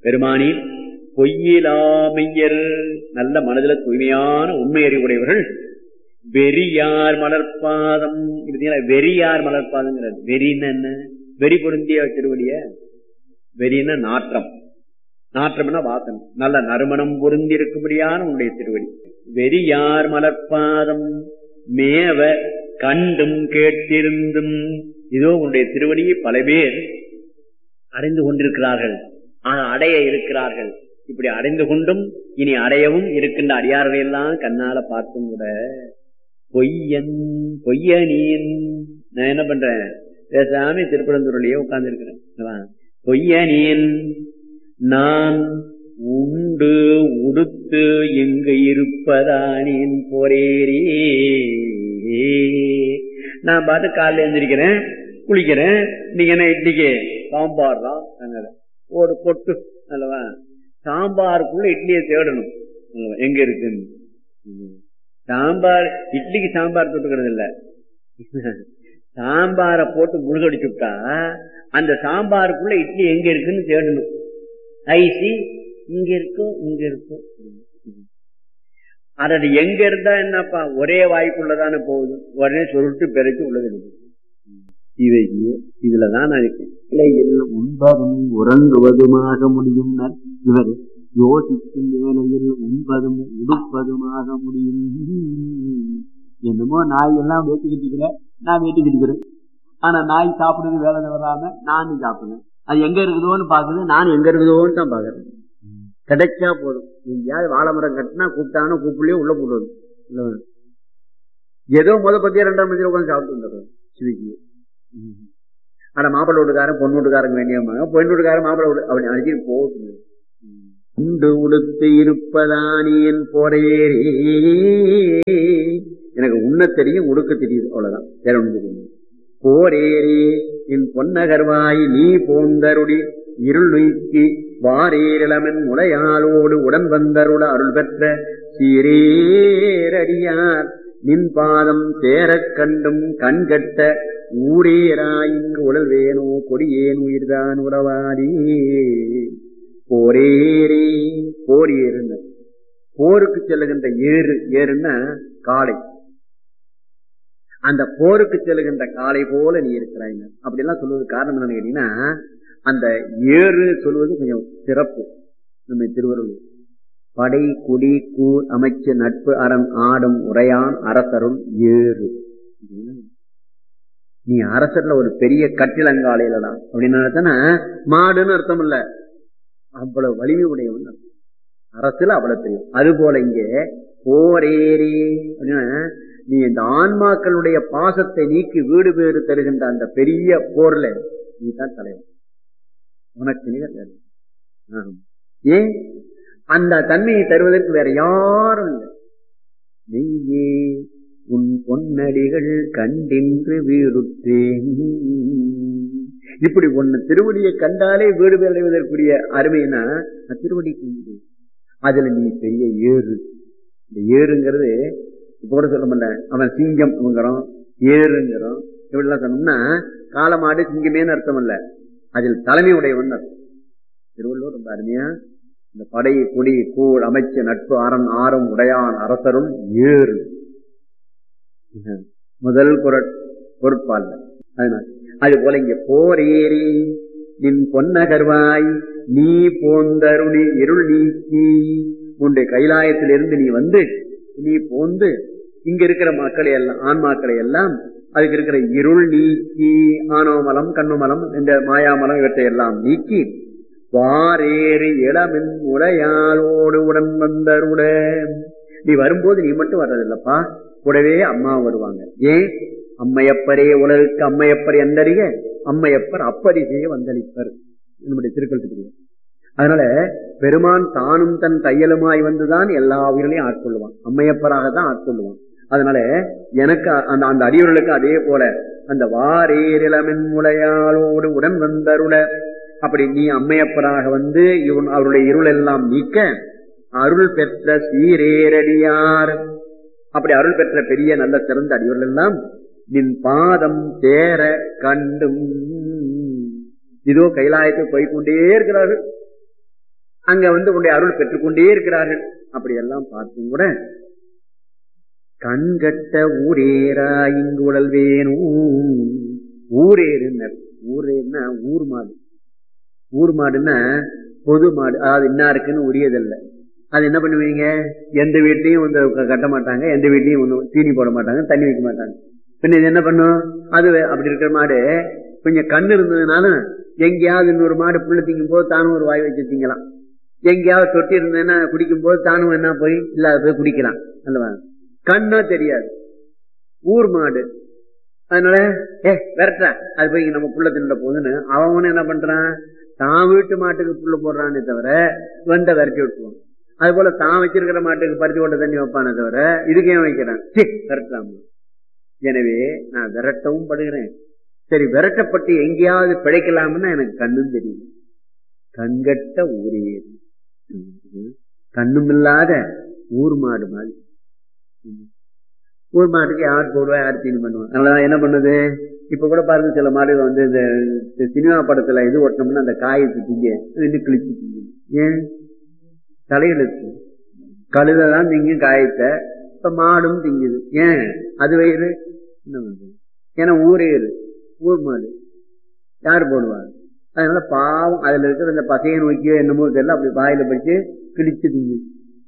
பெருமானி பொய்யிலாமையர் நல்ல மனதில் தூய்மையான உண்மை அறிவுடையவர்கள் வெறியார் மலர்பாதம் பார்த்தீங்களா வெறியார் மலர்பாதங்கிற வெறின்னு என்ன வெறி பொருந்திய திருவடிய வெறின நாற்றம் நாற்றம்னா வாசனை நல்ல நறுமணம் பொருந்தி இருக்கும்படியான உன்னுடைய திருவடி வெறியார் மலர்பாதம் மேவ கண்டும் கேட்டிருந்தும் இதோ உன்னுடைய திருவடியை பல பேர் அடைந்து கொண்டிருக்கிறார்கள் ஆனால் அடைய இருக்கிறார்கள் இப்படி அடைந்து கொண்டும் இனி அடையவும் இருக்கின்ற அடியார்களை எல்லாம் கண்ணால பார்த்தும் கூட பொய்யன் பொய்யனின் நான் என்ன பண்றேன் பேசாம திருப்பரந்தூரிலேயே உட்கார்ந்து இருக்கிறேன் பொய்யனின் நான் உண்டு உடுத்து எங்கு இருப்பதானின் போரேரே நான் பாட்டு காலைல எழுந்திருக்கிறேன் குளிக்கிறேன் நீங்க என்ன இட்லிக்கு சாம்பார் தான் ஒரு பொட்டு அல்லவா சாம்பாருக்குள்ள இட்லியை தேடணும் எங்க இருக்குன்னு சாம்பார் இட்லிக்கு சாம்பார் தொட்டுக்கிறது இல்ல சாம்பாரை போட்டு முழுகடிச்சு விட்டா அந்த சாம்பாருக்குள்ள இட்லி எங்க இருக்குன்னு தேடணும் ஐசி இங்க இருக்கும் இங்க இருக்கும் அதோட எங்க இருந்தா என்னப்பா ஒரே வாய்க்குள்ளதானே போகுது உடனே சொல்லிட்டு பெருச்சு உள்ளது இவை இதுலதான் நான் இருக்கேன் உண்பதும் உறங்குவதுமாக முடியும் இவர் யோசிக்கும் வேலையில் உண்பதும் உடுப்பதுமாக முடியும் என்னமோ நாய் எல்லாம் வேட்டுக்கிட்டு நான் வேட்டுக்கிட்டு ஆனா நாய் சாப்பிடுறது வேலை வராம நானும் சாப்பிடுறேன் அது எங்க இருக்குதோன்னு பாக்குது நான் எங்க இருக்குதோன்னு தான் பாக்குறேன் கிடைச்சா போதும் எங்கேயாவது வாழை மரம் கட்டினா கூப்பிட்டானோ கூப்பிடலையோ உள்ள போடுவது ஏதோ முத பத்தியா ரெண்டாம் மத்தியில் உட்காந்து சாப்பிட்டு வந்துடுறோம் சிவிக்கு ஆனா மாப்பிள்ளை வீட்டுக்காரன் பொண்ணு வீட்டுக்காரங்க வேண்டியம்மா பொண்ணு வீட்டுக்காரன் மாப்பிள்ளை வீடு அப்படி அழைச்சிட்டு போகுது உண்டு உடுத்து இருப்பதானியன் போரையேறி எனக்கு உண்ண தெரியும் உடுக்க தெரியுது அவ்வளவுதான் வேற ஒண்ணு தெரியும் போரேறி என் பொன்னகர்வாய் நீ போந்தருடி இருள் நுய்க்கு வாரேரிளமன் முளையாளோடு உடன் வந்தருட அருள் பெற்ற சீரேரடியார் நின் பாதம் சேரக் கண்டும் கண்கட்ட ஊரேராயிங்கு உடல் வேணோ கொடியேன் உயிர்தான் உறவாடி போரேரே போர் ஏறுனர் போருக்கு செல்லுகின்ற ஏறு ஏறுன்னா காளை அந்த போருக்கு செல்லுகின்ற காளை போல நீ இருக்கிறாய் அப்படி எல்லாம் சொல்வது காரணம் என்னன்னு கேட்டீங்கன்னா அந்த ஏறு சொல்வது கொஞ்சம் சிறப்பு நம்ம திருவருள் படை குடி கூர் அமைச்சு நட்பு அறம் ஆடும் உரையான் அரசருள் ஏறு நீ அரசர்ல ஒரு பெரிய கட்டிலங்காலையிலதான் அப்படின்னு மாடுன்னு அர்த்தம் இல்ல அவ்வளவு வலிமை உடையவன் அரசுல அவ்வளவு தெரியும் அது போல இங்கே போரேரி அப்படின்னா நீ இந்த ஆன்மாக்களுடைய பாசத்தை நீக்கி வீடு பேறு தருகின்ற அந்த பெரிய போர்ல நீ தான் தலைவன் உனக்கு நிகழ் ஏன் அந்த தன்மையை தருவதற்கு வேற யாரும் இல்லை நெய்யே உன் பொன்னடிகள் கண்டின்று வீடுற்றேன் இப்படி ஒன்னு திருவடியை கண்டாலே வீடு அடைவதற்குரிய அருமைனா திருவடிக்கு உண்டு அதுல நீ பெரிய ஏறு இந்த ஏறுங்கிறது இப்ப கூட சொல்ல மாட்டேன் அவன் சிங்கம் அவங்கிறோம் ஏறுங்கிறோம் இப்படிலாம் சொன்னோம்னா காலமாடு சிங்கமேன்னு அர்த்தம் இல்ல அதில் தலைமை உடையவன் அர்த்தம் திருவள்ளுவர் ரொம்ப அருமையா இந்த படை கொடி கூழ் அமைச்சு நட்பு அரண் ஆறும் உடையான் அரசரும் ஏறு முதல் குரல் பொருட்பால் அதனால அது போல இங்க போர் ஏறி நின் பொன்னகர்வாய் நீ போந்தருளி இருள் நீக்கி உன்னுடைய கைலாயத்திலிருந்து நீ வந்து நீ போந்து இங்க இருக்கிற மக்களை எல்லாம் ஆன்மாக்களை எல்லாம் அதுக்கு இருக்கிற இருள் நீக்கி ஆணவமலம் கண்ணுமலம் இந்த மாயாமலம் இவற்றை எல்லாம் நீக்கி வாரேறு இளமின் உடையாளோடு உடன் வந்தருட நீ வரும்போது நீ மட்டும் வர்றதில்லப்பா கூடவே அம்மா வருவாங்க ஏன் அம்மையப்பரே உலகுக்கு அம்மையப்பர் எந்தறிய அம்மையப்பர் அப்படி செய்ய வந்தளிப்பர் நம்முடைய திருக்கல் தெரியும் அதனால பெருமான் தானும் தன் தையலுமாய் வந்துதான் எல்லா உயிர்களையும் ஆட்கொள்ளுவான் அம்மையப்பராக தான் ஆட்கொள்ளுவான் அதனால எனக்கு அந்த அந்த அடியவர்களுக்கு அதே போல அந்த வாரேரிளமின் முளையாளோடு உடன் வந்தருள அப்படி நீ அம்மையப்பராக வந்து இவன் அவருடைய இருள் எல்லாம் நீக்க அருள் பெற்ற சீரேரடியார் அப்படி அருள் பெற்ற பெரிய நல்ல சிறந்த அடியவர்கள் எல்லாம் நின் பாதம் சேர கண்டும் இதோ கைலாயத்தில் போய்கொண்டே இருக்கிறார்கள் அங்க வந்து உன்னுடைய அருள் பெற்றுக்கொண்டே இருக்கிறார்கள் அப்படி எல்லாம் பார்த்தும் கூட கண்கட்ட ஊரேரா இங்கு உடல் வேணும் ஊரேறுனர் ஊரேர்னா ஊர் மாடு ஊர் மாடுன்னா பொது மாடு அதாவது இன்னாருக்குன்னு உரியதல்ல அது என்ன பண்ணுவீங்க எந்த வீட்லயும் வந்து க- கட்ட மாட்டாங்க எந்த வீட்லயும் ஒன்றும் தீனி போட மாட்டாங்க தண்ணி வைக்க மாட்டாங்க பின்ன இது என்ன பண்ணும் அது அப்படி இருக்கிற மாடு கொஞ்சம் கண் இருந்ததுனாலும் எங்கேயாவது இன்னொரு மாடு புள்ள திங்கும் போது தானும் ஒரு வாய் வச்சு திங்கலாம் எங்கேயாவது தொட்டி இருந்ததுன்னா குடிக்கும் போது தானும் என்ன போய் இல்லாத போய் குடிக்கலாம் அல்லவா கண்ணோ தெரியாது ஊர் மாடு அதனால ஏ விரட்டா அது போய் நம்ம புள்ள தின்ன போகுதுன்னு அவன் என்ன பண்றான் தான் வீட்டு மாட்டுக்கு புல்ல போடுறானே தவிர வந்த விரட்டி விட்டுருவான் அது போல தான் வச்சிருக்கிற மாட்டுக்கு பருத்தி ஓட்ட தண்ணி வைப்பானே தவிர இதுக்கு ஏன் வைக்கிறான் சீ, விரட்டலாம் எனவே நான் விரட்டவும் படுகிறேன் சரி விரட்டப்பட்டு எங்கேயாவது பிழைக்கலாம்னு எனக்கு கண்ணும் தெரியும் கண்கட்ட ஊரே கண்ணும் இல்லாத ஊர் மாடு மாதிரி ம். ஊர் மாட்டுக்கு யார் போடுவா யார் தீனி பண்ணுவா அதனால என்ன பண்ணுது இப்ப கூட பாருங்க சில மாடுகள் வந்து இந்த இந்த சினிமா படத்துல இது ஓட்டினோம்னா அந்த காயை திங்க ரெண்டு கிழிச்சு திங்கும் ஏன் தலையெழுத்து கழுதை தான் திங்கும் காயத்தை இப்ப மாடும் திங்குது ஏன் அது வயிறு என்ன பண்றது ஏன்னா ஊரேறு ஊர் மாடு யார் போடுவாங்க அதனால பாவம் அதுல இருக்கிற இந்த பசையை நோக்கியோ என்னமோ தெரியல அப்படி வாயில பிடிச்சு கிழிச்சு திங்கு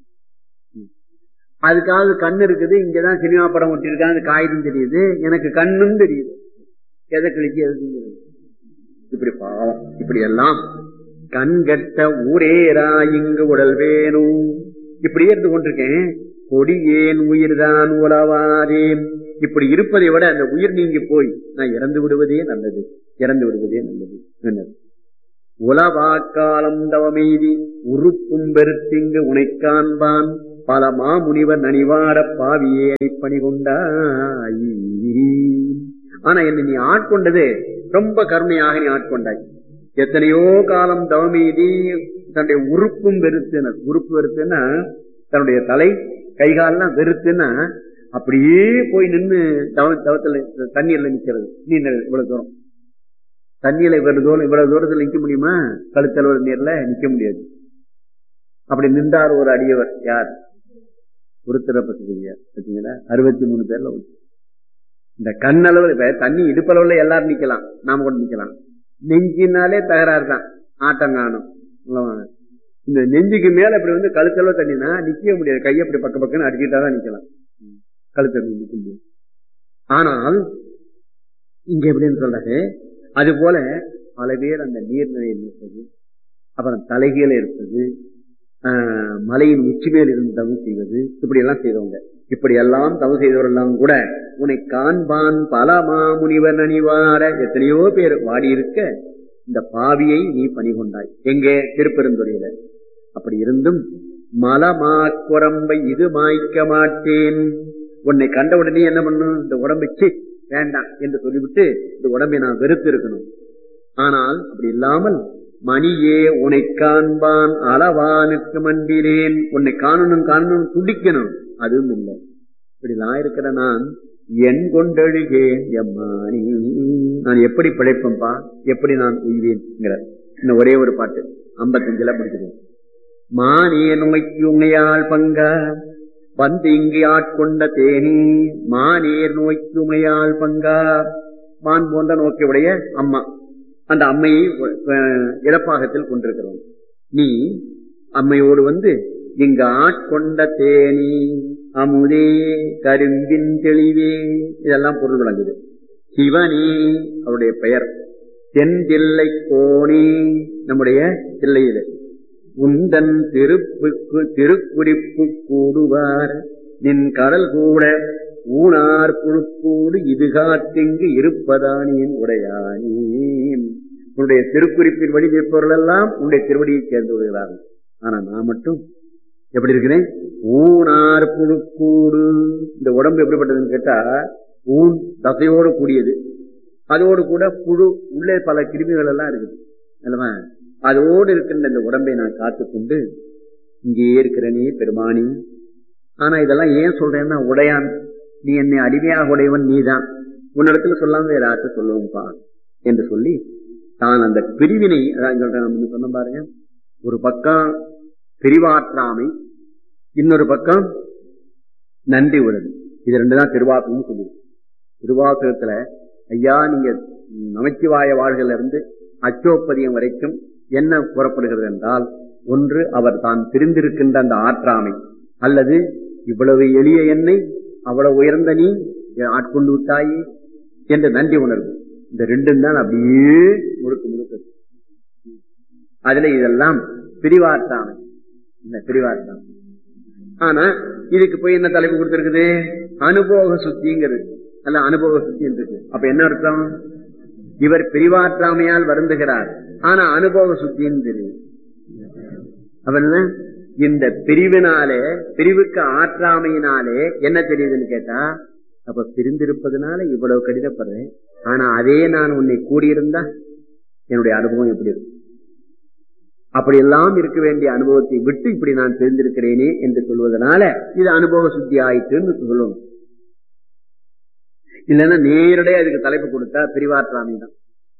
அதுக்காவது கண் இருக்குது இங்கதான் சினிமா படம் ஒட்டிருக்காங்க அந்த காகிதம் தெரியுது எனக்கு கண்ணும் தெரியுது எதை கிழிச்சு எதை திங்கிறது இப்படி பாவம் இப்படி எல்லாம் கண்கட்ட ஊரேரா இங்கு உடல் வேணும் இப்படியே இருந்து கொண்டிருக்கேன் கொடியேன் உயிர்தான் உளவாதே இப்படி இருப்பதை விட அந்த உயிர் நீங்கி போய் நான் இறந்து விடுவதே நல்லது இறந்து விடுவதே நல்லது என்னது உலவாக்காலம் தவமெய்தி உறுப்பும் பெருத்திங்கு உனைக்காண்பான் பல மாமுனிவர் நனிவாட பாவியே அடிப்பணி கொண்டாய் ஆனா என்னை நீ ஆட்கொண்டது ரொம்ப கருணையாக நீ ஆட்கொண்டாய் எத்தனையோ காலம் தவமீதி தன்னுடைய உறுப்பும் வெறுத்துனர் உறுப்பு வெறுத்துன்னா தன்னுடைய தலை கைகாலெல்லாம் வெறுத்துன்னா அப்படியே போய் நின்று தவ தவத்துல தண்ணீர்ல நிக்கிறது நீண்டல் இவ்வளவு தூரம் தண்ணியில இவ்வளவு தூரம் இவ்வளவு தூரத்துல நிக்க முடியுமா கழுத்தளவு நீர்ல நிக்க முடியாது அப்படி நின்றார் ஒரு அடியவர் யார் உருத்திரப்பட்டிருக்கிறார் பார்த்தீங்களா அறுபத்தி மூணு பேர்ல ஒருத்தர். இந்த கண்ணளவு இப்ப தண்ணி இடுப்பளவுல எல்லாரும் நிக்கலாம் நாம கூட நிக்கலாம் நெஞ்சினாலே தகராறு தான் ஆட்டம் காணும் அல்லவா? இந்த நெஞ்சுக்கு மேல இப்படி வந்து கழுத்தளவு தண்ணினா நிக்கவே முடியாது கையை அப்படி பக்க பக்கன்னு அடிக்கிட்டா தான் நிக்கலாம் கழுத்தளவு நிக்க முடியும் ஆனால் இங்க எப்படின்னு சொல்றாரு அது போல பல பேர் அந்த நீர்நிலையில் இருப்பது அப்புறம் தலைகீழ இருப்பது ஆஹ், மலையின் உச்சி மேல் இருந்து தவம் செய்வது இப்படி எல்லாம் செய்தவங்க இப்படி எல்லாம் தவம் செய்தவரெல்லாம் கூட உன்னை காண்பான் பல மாமுனிவர் அணிவார எத்தனையோ பேர் வாடி இருக்க இந்த பாவியை நீ பணி கொண்டாய் எங்கே திருப்பெருந்துறையில அப்படி இருந்தும் மலமா குரம்பை இது மாய்க்க மாட்டேன் உன்னை கண்ட உடனே என்ன பண்ணும் இந்த உடம்பை சி வேண்டாம் என்று சொல்லிவிட்டு இந்த உடம்பை நான் வெறுத்து இருக்கணும் ஆனால் அப்படி இல்லாமல் மணியே உன்னை காண்பான் அளவானுக்கு மன்பினேன் உன்னை காணணும் காணணும் துடிக்கணும் அதுவும் இல்லை இப்படிலாம் இருக்கிற நான் என் கொண்டழுகேன் எம்மானி நான் எப்படி பிழைப்பேன்பா எப்படி நான் உய்வேன் இன்னும் ஒரே ஒரு பாட்டு ஐம்பத்தஞ்சுல முடிச்சிருக்கேன் மானே நோய்க்கு உண்மையால் பங்கா வந்து இங்கு ஆட்கொண்ட தேனி மானேர் நோய்க்கு உமையால் பங்கா மான் போன்ற நோக்கியுடைய அம்மா அந்த அம்மையை அஹ், இடப்பாகத்தில் கொண்டிருக்கிறோம் நீ அம்மையோடு வந்து இங்கு ஆட்கொண்ட தேனி அமுதே கரும்பின் தெளிவே இதெல்லாம் பொருள் விளங்குது சிவனே அவருடைய பெயர் தென்தில்லை கோணி நம்முடைய தில்லையில உந்தன் திருப்புக்கு திருக்குறிப்பு கூடுவார் நின் கடல் கூட ஊனார் புழுக்கூடு இது காத்திங்கு இருப்பதானேன் உடையானே உன்னுடைய திருக்குறிப்பின் வழி நிற்பவர்கள் எல்லாம் உன்னுடைய திருவடியை சேர்ந்து விடுகிறார்கள் ஆனா நான் மட்டும் எப்படி இருக்கிறேன் ஊனார் புழுக்கூடு இந்த உடம்பு எப்படிப்பட்டதுன்னு கேட்டா ஊன் தசையோடு கூடியது அதோடு கூட புழு உள்ளே பல கிருமிகள் எல்லாம் இருக்குது அல்லவா அதோடு இருக்கின்ற இந்த உடம்பை நான் காத்துக்கொண்டு இங்கே இருக்கிறனே பெருமானி ஆனா இதெல்லாம் ஏன் சொல்றேன்னா உடையான் நீ என்னை அடிமையாக உடையவன் நீதான் உன்னிடத்துல சொல்லாம வேற யார்கிட்ட சொல்லுவோம்ப்பா என்று சொல்லி தான் அந்த பிரிவினை அதான் சொல்றேன் நம்ம சொன்ன பாருங்க ஒரு பக்கம் பிரிவாற்றாமை இன்னொரு பக்கம் நன்றி உணர்வு இது ரெண்டு தான் திருவாசகம் சொல்லுவோம் திருவாசகத்துல ஐயா நீங்க நமச்சிவாய வாழ்கள் இருந்து அச்சோப்பதியம் வரைக்கும் என்ன கூறப்படுகிறது என்றால் ஒன்று அவர் தான் பிரிந்திருக்கின்ற அந்த ஆற்றாமை அல்லது இவ்வளவு எளிய எண்ணெய் அவ்வளவு உயர்ந்த நீ ஆட்கொண்டு விட்டாயே என்ற நன்றி உணர்வு இந்த ரெண்டும் தான் அப்படியே முழுக்க முழுக்க அதுல இதெல்லாம் பிரிவாற்றாமை இந்த பிரிவாற்றாமை ஆனா இதுக்கு போய் என்ன தலைப்பு கொடுத்திருக்குது அனுபவ சுத்திங்கிறது அல்ல அனுபவ சுத்தி இருக்கு அப்ப என்ன அர்த்தம் இவர் பிரிவாற்றாமையால் வருந்துகிறார் ஆனா அனுபவ சுத்தின்னு தெரியும் அப்ப என்ன இந்த பிரிவினாலே பிரிவுக்கு ஆற்றாமையினாலே என்ன தெரியுதுன்னு கேட்டா அப்ப பிரிந்திருப்பதனால இவ்வளவு கடிதப்படுறேன் ஆனா அதே நான் உன்னை கூடியிருந்தா என்னுடைய அனுபவம் எப்படி இருக்கும் அப்படியெல்லாம் இருக்க வேண்டிய அனுபவத்தை விட்டு இப்படி நான் தெரிந்திருக்கிறேனே என்று சொல்வதனால இது அனுபவ சுத்தி ஆயிட்டுன்னு சொல்லணும் இல்லைன்னா நேரடியா இதுக்கு தலைப்பு கொடுத்தா பிரிவாற்றாமை தான்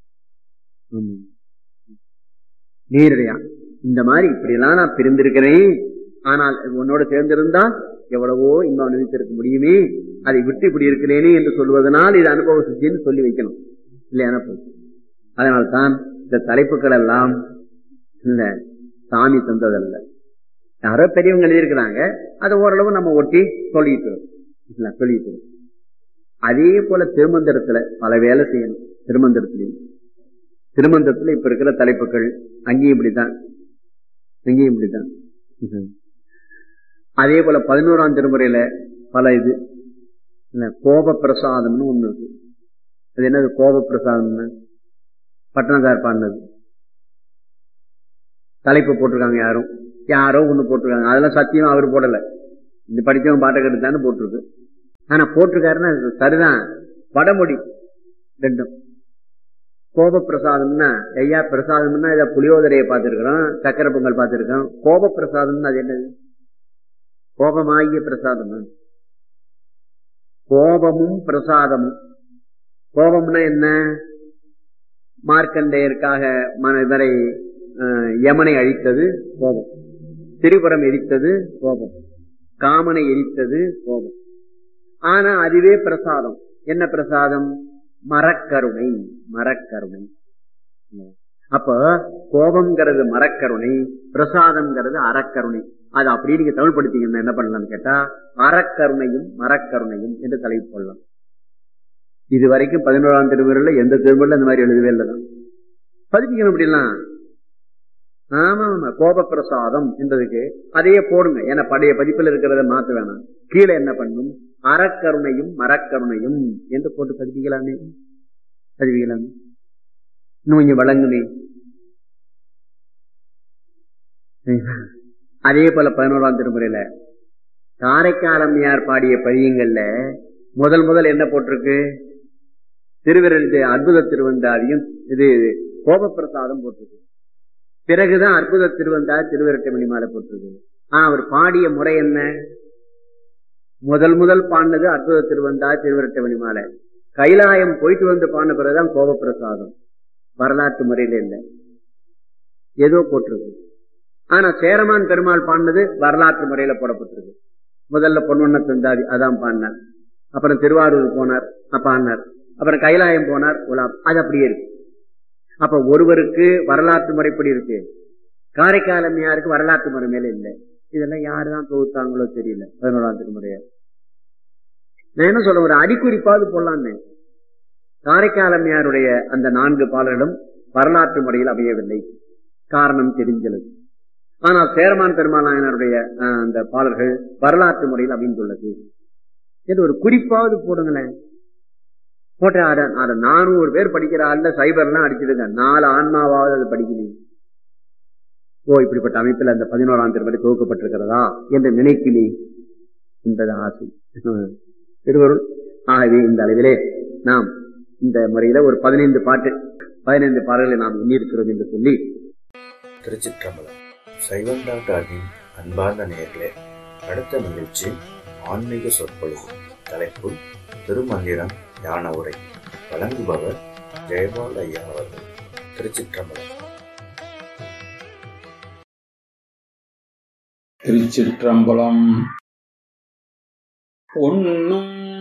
நேரடியா இந்த மாதிரி இப்படி எல்லாம் நான் பிரிந்திருக்கிறேன் ஆனால் உன்னோட சேர்ந்திருந்தா எவ்வளவோ இன்னும் அனுபவித்திருக்க முடியுமே அதை விட்டு இப்படி இருக்கிறேனே என்று சொல்வதனால் இது அனுபவ சுத்தின்னு சொல்லி வைக்கணும் இல்லையா அதனால்தான் இந்த தலைப்புகள் எல்லாம் இல்ல சாமி தந்ததல்ல யாரோ பெரியவங்க எழுதியிருக்கிறாங்க அதை ஓரளவு நம்ம ஒட்டி சொல்லிட்டு சொல்லிட்டு அதே போல திருமந்திரத்துல பல வேலை செய்யணும் திருமந்திரத்திலையும் திருமந்திரத்துல இப்ப இருக்கிற தலைப்புகள் அங்கேயும் இப்படித்தான் அங்கேயும் இப்படித்தான் அதே போல பதினோராம் திருமுறையில பல இது கோப பிரசாதம்னு ஒண்ணு இருக்கு அது என்னது கோப பிரசாதம்னு பட்டணக்கார் பாடினது தலைப்பு போட்டிருக்காங்க யாரும் யாரோ ஒண்ணு போட்டிருக்காங்க அதெல்லாம் சத்தியம் அவர் போடல இந்த படித்தவன் பாட்டை கெடுத்தான்னு போட்டிருக்கு ஆனா போட்டிருக்காருன்னா சரிதான் வடமொழி ரெண்டும் கோப பிரசாதம்னா ஐயா பிரசாதம்னா இதை புளியோதரையை பார்த்திருக்கிறோம் சக்கரை பொங்கல் பார்த்திருக்கோம் கோப பிரசாதம்னா அது என்னது கோபமாகிய பிரசாதம் கோபமும் பிரசாதமும் கோபம்னா என்ன மார்க்கண்டேயருக்காக இவரை யமனை அழித்தது கோபம் திரிபுரம் எரித்தது கோபம் காமனை எரித்தது கோபம் ஆனா அதுவே பிரசாதம் என்ன பிரசாதம் மரக்கருணை மரக்கருணை அப்ப கோபம்ங்கிறது மரக்கருணை பிரசாதம்ங்கிறது அறக்கருணை அது அப்படியே நீங்க தமிழ் படுத்தீங்கன்னா என்ன பண்ணலாம்னு கேட்டா அறக்கருணையும் மரக்கருணையும் என்று தலைப்பு கொள்ளலாம் இது வரைக்கும் பதினோராம் திருமுறையில எந்த திருமுறையில இந்த மாதிரி எழுதவே இல்லைதான் பதிப்பிக்கணும் அப்படிலாம் ஆமா ஆமா கோப பிரசாதம் என்றதுக்கு அதையே போடுங்க ஏன்னா பழைய பதிப்பில் இருக்கிறத மாத்த வேணாம் கீழே என்ன பண்ணும் அறக்கருணையும் மரக்கருணையும் என்று போட்டு பதிப்பிக்கலாமே பதிப்பிக்கலாமே இன்னும் கொஞ்சம் வழங்குமே அதே போல பதினோராம் திருமுறையில காரைக்காலம்மையார் பாடிய பதியங்கள்ல முதல் முதல் என்ன போட்டிருக்கு திருவிரல் அற்புத திருவந்தாதியும் இது கோபப்பிரசாதம் போட்டிருக்கு பிறகுதான் அற்புத திருவந்தார் திருவிரட்டை மணிமாலை போட்டிருக்கு ஆனா அவர் பாடிய முறை என்ன முதல் முதல் பாடினது அற்புத திருவந்தார் திருவிரட்டை மணிமாலை கைலாயம் போயிட்டு வந்து பாடின பிறகுதான் கோபப்பிரசாதம் வரலாற்று முறையில இல்லை ஏதோ போட்டிருக்கு ஆனா சேரமான் பெருமாள் பாடினது வரலாற்று முறையில போடப்பட்டிருக்கு முதல்ல பொன்வண்ண தந்தாதி அதான் பாடினார் அப்புறம் திருவாரூர் போனார் பாடினார் அப்புறம் கைலாயம் போனார் உலா அது அப்படியே இருக்கு அப்ப ஒருவருக்கு வரலாற்று முறைப்படி இருக்கு காரைக்காலமையாருக்கு வரலாற்று முறை மேல இல்லை இதெல்லாம் யாருதான் தொகுத்தாங்களோ தெரியல பதினோராம் திருமுறைய நான் என்ன சொல்ல ஒரு அடிக்குறிப்பாவது போடலான்னு காரைக்காலமையாருடைய அந்த நான்கு பாடல்களும் வரலாற்று முறையில் அமையவில்லை காரணம் தெரிஞ்சது ஆனால் சேரமான் பெருமாள் நாயனருடைய அந்த பாடல்கள் வரலாற்று முறையில் அமைந்துள்ளது என்று ஒரு குறிப்பாவது போடுங்களேன் போட்ட அத நானூறு பேர் படிக்கிற ஆள்ல சைபர்லாம் அடிச்சிடுங்க நாலு ஆன்மாவாவது அது படிக்கணும் ஓ இப்படிப்பட்ட அமைப்பில் அந்த பதினோராம் திருப்பதி துவக்கப்பட்டிருக்கிறதா என்று நினைக்கிறே என்பது ஆசை திருவருள் ஆகவே இந்த அளவிலே நாம் இந்த முறையில ஒரு பதினைந்து பாட்டு பதினைந்து பாடல்களை நாம் எண்ணியிருக்கிறோம் என்று சொல்லி திருச்சிற்றம்பலம் சைவம் டாக்டரின் அன்பார்ந்த நேர்களே அடுத்த நிகழ்ச்சி ஆன்மீக சொற்பொழிவு தலைப்பு திருமந்திரம் ஞான உரை வழங்குபவர் ஜெயபால் ஐயா அவர்கள் திருச்சிற்றம்பலம் திருச்சிற்றம்பலம் பொன்னும்